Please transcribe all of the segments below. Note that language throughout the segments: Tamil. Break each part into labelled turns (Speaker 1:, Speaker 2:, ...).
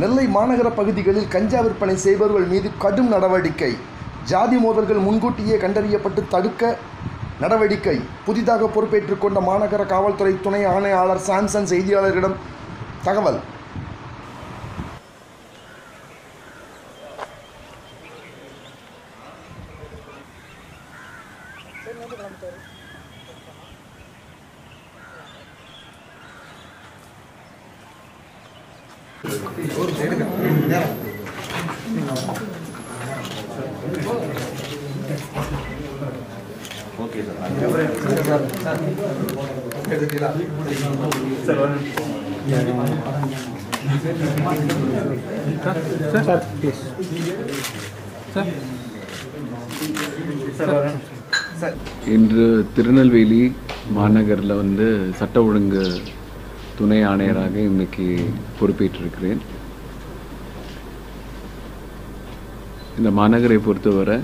Speaker 1: நெல்லை மாநகர பகுதிகளில் கஞ்சா விற்பனை செய்பவர்கள் மீது கடும் நடவடிக்கை ஜாதி மோதல்கள் முன்கூட்டியே கண்டறியப்பட்டு தடுக்க நடவடிக்கை புதிதாக பொறுப்பேற்றுக் கொண்ட மாநகர காவல்துறை துணை ஆணையாளர் சாம்சன் செய்தியாளர்களிடம் தகவல்
Speaker 2: சார் ப்ளீஸ் சார்
Speaker 3: இன்று திருநெல்வேலி மாநகரில் வந்து சட்ட ஒழுங்கு துணை ஆணையராக இன்னைக்கு பொறுப்பேற்றிருக்கிறேன் இந்த மாநகரை பொறுத்தவரை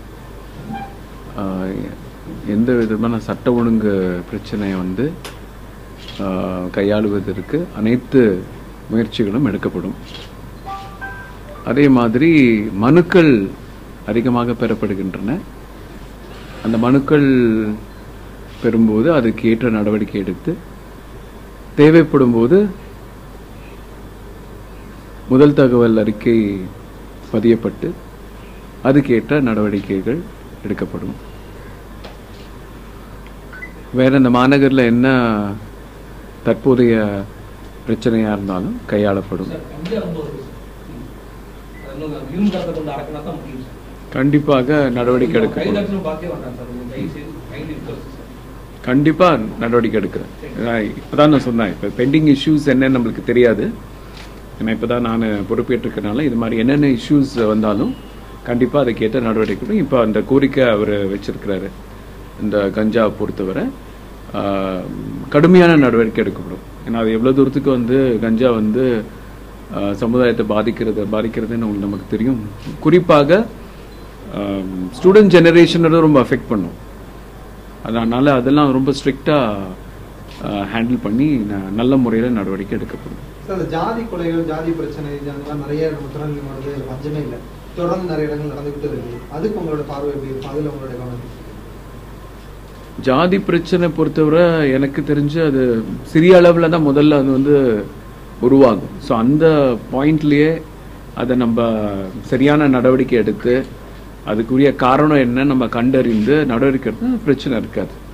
Speaker 3: ஆஹ், எந்த விதமான சட்ட ஒழுங்கு பிரச்சனையை வந்து ஆஹ், கையாளுவதற்கு அனைத்து முயற்சிகளும் எடுக்கப்படும் அதே மாதிரி மனுக்கள் அதிகமாக பெறப்படுகின்றன அந்த மனுக்கள் பெறும்போது அதுக்கு ஏற்ற நடவடிக்கை எடுத்து தேவைப்படும் போது முதல் தகவல் அறிக்கை பதியப்பட்டு அதுக்கேற்ற நடவடிக்கைகள் எடுக்கப்படும் வேற இந்த மாநகரில் என்ன தற்போதைய பிரச்சனையா இருந்தாலும் கையாளப்படும் கண்டிப்பாக நடவடிக்கை எடுக்கப்படும் கண்டிப்பா நடவடிக்கை எடுக்கிறேன் நான் இப்பதான் நான் சொன்னேன் இப்போ பெண்டிங் இஷ்யூஸ் என்னன்னு நம்மளுக்கு தெரியாது ஏன்னா இப்பதான் நான் பொறுப்பேற்றிருக்கனால இது மாதிரி என்னென்ன இஷ்யூஸ் வந்தாலும் கண்டிப்பா அதுக்கேற்ற நடவடிக்கை எடுக்கணும். இப்போ அந்த கோரிக்கை அவர் வச்சிருக்கிறாரு இந்த கஞ்சா பொறுத்தவரை ஆஹ், கடுமையான நடவடிக்கை எடுக்கப்படும் ஏன்னா அது எவ்வளவு தூரத்துக்கு வந்து கஞ்சா வந்து ஆஹ், சமுதாயத்தை பாதிக்கிறது பாதிக்கிறதுன்னு உங்களுக்கு நமக்கு தெரியும் குறிப்பாக ஸ்டூடெண்ட் ஜெனரேஷனோட ரொம்ப அஃபெக்ட் பண்ணும் அதனால அதெல்லாம் ரொம்ப ஸ்ட்ரிக்டாக ஹேண்டில் பண்ணி ந- நல்ல முறையில் நடவடிக்கை எடுக்கப்படும்
Speaker 2: சார் இந்த ஜாதி கொலைகள் ஜாதி பிரச்சனை இது அந்த மாதிரி நிறைய நம்ம திருநெல்வேலி மாவட்டத்தில் பஞ்சமே இல்லை தொடர்ந்து நிறைய இடங்கள் நடந்துகிட்டு இருக்கு அதுக்கு உங்களோட பார்வை எப்படி இருக்கும் அதுல உங்களோட கவனம்
Speaker 3: ஜாதி பிரச்சனை பொறுத்தவரை எனக்கு தெரிஞ்சு அது சிறிய அளவில் தான் முதல்ல அது வந்து உருவாகும் ஸோ அந்த பாயிண்ட்லேயே அதை நம்ம சரியான நடவடிக்கை எடுத்து அதுக்குரிய காரணம் என்ன நம்ம கண்டறிந்து நடவடிக்கை எடுத்தா பிரச்சனை இருக்காது